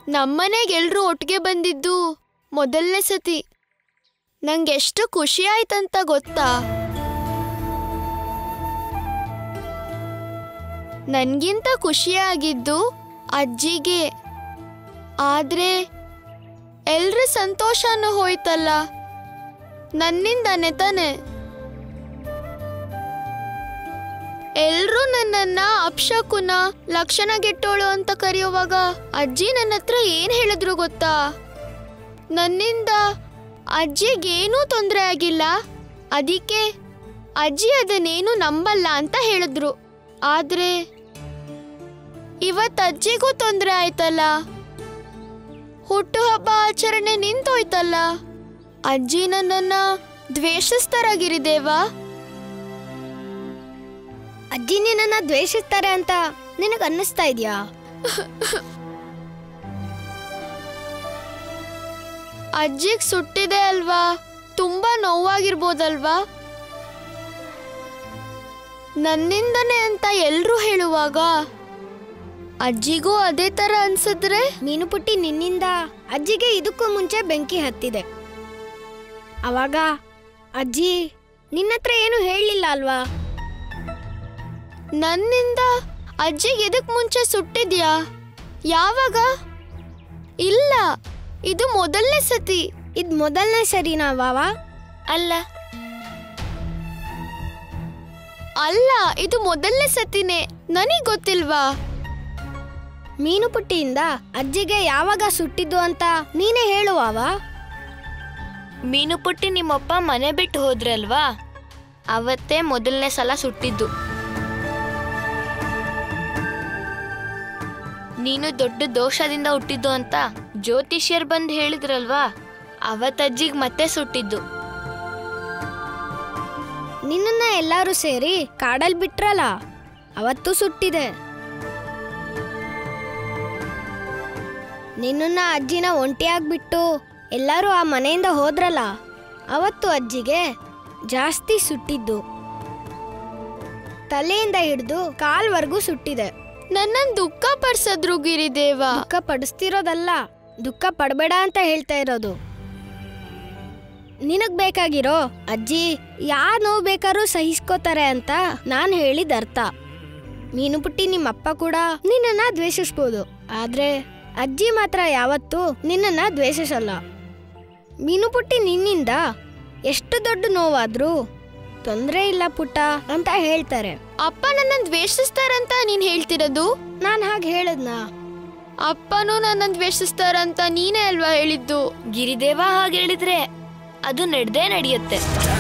ನಮ್ಮನೆಗೆ ಎಲ್ರೂ ಒಟ್ಟಿಗೆ ಬಂದಿದ್ದು ಮೊದಲನೇ ಸತಿ ನಂಗೆ ಎಷ್ಟು ಖುಷಿ ಆಯ್ತಂತ ಗೊತ್ತಾ ನನ್ಗಿಂತ ಖುಷಿಯಾಗಿದ್ದು ಅಜ್ಜಿಗೆ ಆದ್ರೆ ಎಲ್ರ ಸಂತೋಷನೂ ಹೋಯ್ತಲ್ಲ ನನ್ನಿಂದಾನೆ ತಾನೆ ಎಲ್ರೂ ನನ್ನನ್ನ ಅಪ್ಶಕುನ ಲಕ್ಷಣಗೆಟ್ಟೋಳು ಅಂತ ಕರೆಯುವಾಗ ಅಜ್ಜಿ ನನ್ನ ಹತ್ರ ಏನ್ ಹೇಳಿದ್ರು ಗೊತ್ತಾ ನನ್ನಿಂದ ಅಜ್ಜಿಗೇನೂ ತೊಂದರೆ ಆಗಿಲ್ಲ ಅದಕ್ಕೆ ಅಜ್ಜಿ ಅದನ್ನೇನು ನಂಬಲ್ಲ ಅಂತ ಹೇಳಿದ್ರು ಆದ್ರೆ ಇವತ್ತು ಅಜ್ಜಿಗೂ ತೊಂದರೆ ಆಯ್ತಲ್ಲ ಹುಟ್ಟುಹಬ್ಬ ಆಚರಣೆ ನಿಂತೋಯ್ತಲ್ಲ ಅಜ್ಜಿ ನನ್ನನ್ನ ದ್ವೇಷಿಸ್ತಾರಾಗಿರಿದೇವಾ ಅಜ್ಜಿ ನಿನ್ನನ್ನ ದ್ವೇಷಿಸ್ತಾರೆ ಅಂತ ನಿನಗೆ ಅನ್ನಿಸ್ತಾ ಇದೆಯಾ ಅಜ್ಜಿಗ್ ಸುಟ್ಟಿದೆ ಅಲ್ವಾ ತುಂಬಾ ನೋವಾಗಿರ್ಬೋದಲ್ವಾ ನನ್ನಿಂದನೇ ಅಂತ ಎಲ್ರೂ ಹೇಳುವಾಗ ಅಜ್ಜಿಗೂ ಅದೇ ತರ ಅನ್ಸಿದ್ರೆ ಮೀನು ಪುಟ್ಟಿ ನಿನ್ನಿಂದ ಅಜ್ಜಿಗೆ ಇದಕ್ಕೂ ಮುಂಚೆ ಬೆಂಕಿ ಹತ್ತಿದೆ ಅವಾಗ ಅಜ್ಜಿ ನಿನ್ನತ್ರ ಏನು ಹೇಳಲಿಲ್ಲ ಅಲ್ವಾ ನನ್ನಿಂದ ಅಜ್ಜಿಗೆ ಇದಕ್ ಮುಂಚೆ ಸುಟ್ಟಿದ್ಯಾ ಯಾವಾಗ ಇಲ್ಲ ಇದು ಮೊದಲನೇ ಸತಿ ಇದು ಮೊದಲನೇ ಸರಿನಾ ವಾವ ಅಲ್ಲ ಅಲ್ಲ ಇದು ಮೊದಲನೇ ಸತಿನೇ ನನಗ್ ಗೊತ್ತಿಲ್ವಾ ಮೀನು ಪುಟ್ಟಿಯಿಂದ ಅಜ್ಜಿಗೆ ಯಾವಾಗ ಸುಟ್ಟಿದ್ದು ಅಂತ ನೀನೇ ಹೇಳುವಾವ ಮೀನು ಪುಟ್ಟಿ ನಿಮ್ಮಪ್ಪ ಮನೆ ಬಿಟ್ಟು ಹೋದ್ರಲ್ವಾ ಅವತ್ತೇ ಮೊದಲನೇ ಸಲ ಸುಟ್ಟಿದ್ದು ನೀನು ದೊಡ್ಡ ದೋಷದಿಂದ ಹುಟ್ಟಿದ್ದು ಅಂತ ಜ್ಯೋತಿಷ್ಯರ್ ಬಂದು ಹೇಳಿದ್ರಲ್ವಾ ಅವತ್ತಜ್ಜಿಗ್ ಮತ್ತೆ ಸುಟ್ಟಿದ್ದು ನಿನ್ನನ್ನ ಎಲ್ಲರೂ ಸೇರಿ ಕಾಡಲ್ ಬಿಟ್ರಲ್ಲ ಅವತ್ತು ಸುಟ್ಟಿದೆ ನಿನ್ನನ್ನ ಅಜ್ಜಿನ ಒಂಟಿಯಾಗ್ಬಿಟ್ಟು ಎಲ್ಲರೂ ಆ ಮನೆಯಿಂದ ಹೋದ್ರಲ್ಲ ಅವತ್ತು ಅಜ್ಜಿಗೆ ಜಾಸ್ತಿ ಸುಟ್ಟಿದ್ದು ತಲೆಯಿಂದ ಹಿಡಿದು ಕಾಲ್ವರೆಗೂ ಸುಟ್ಟಿದೆ ನನ್ನನ್ ದುಃಖ ಪಡ್ಸದ್ರು ಗಿರಿದೇವ ದುಃಖ ಪಡಿಸ್ತಿರೋದಲ್ಲ ದುಃಖ ಪಡಬೇಡ ಅಂತ ಹೇಳ್ತಾ ಇರೋದು ನಿನಗ್ ಬೇಕಾಗಿರೋ ಅಜ್ಜಿ ಯಾ ನೋವು ಬೇಕಾದ್ರೂ ಸಹಿಸ್ಕೋತಾರೆ ಅಂತ ನಾನು ಹೇಳಿದ ಅರ್ಥ ಮೀನು ಪುಟ್ಟಿ ನಿಮ್ಮಪ್ಪ ಕೂಡ ನಿನ್ನನ್ನ ದ್ವೇಷಿಸ್ಬೋದು ಆದ್ರೆ ಅಜ್ಜಿ ಮಾತ್ರ ಯಾವತ್ತೂ ನಿನ್ನನ್ನ ದ್ವೇಷಿಸಲ್ಲ ಮೀನು ಪುಟ್ಟಿ ನಿನ್ನಿಂದ ಎಷ್ಟು ದೊಡ್ಡ ನೋವಾದ್ರೂ ತೊಂದರೆ ಇಲ್ಲ ಪುಟ್ಟ ಅಂತ ಹೇಳ್ತಾರೆ ಅಪ್ಪ ನನ್ನನ್ ದ್ವೇಷಿಸ್ತಾರಂತ ನೀನ್ ಹೇಳ್ತಿರೋದು ನಾನು ಹಾಗೆ ಹೇಳದ್ನಾ ಅಪ್ಪನೂ ನನ್ನನ್ ದ್ವೇಷಿಸ್ತಾರಂತ ನೀನೇ ಅಲ್ವಾ ಹೇಳಿದ್ದು ಗಿರಿದೇವ ಹಾಗೆ ಹೇಳಿದ್ರೆ ಅದು ನಡೆದೇ ನಡೆಯುತ್ತೆ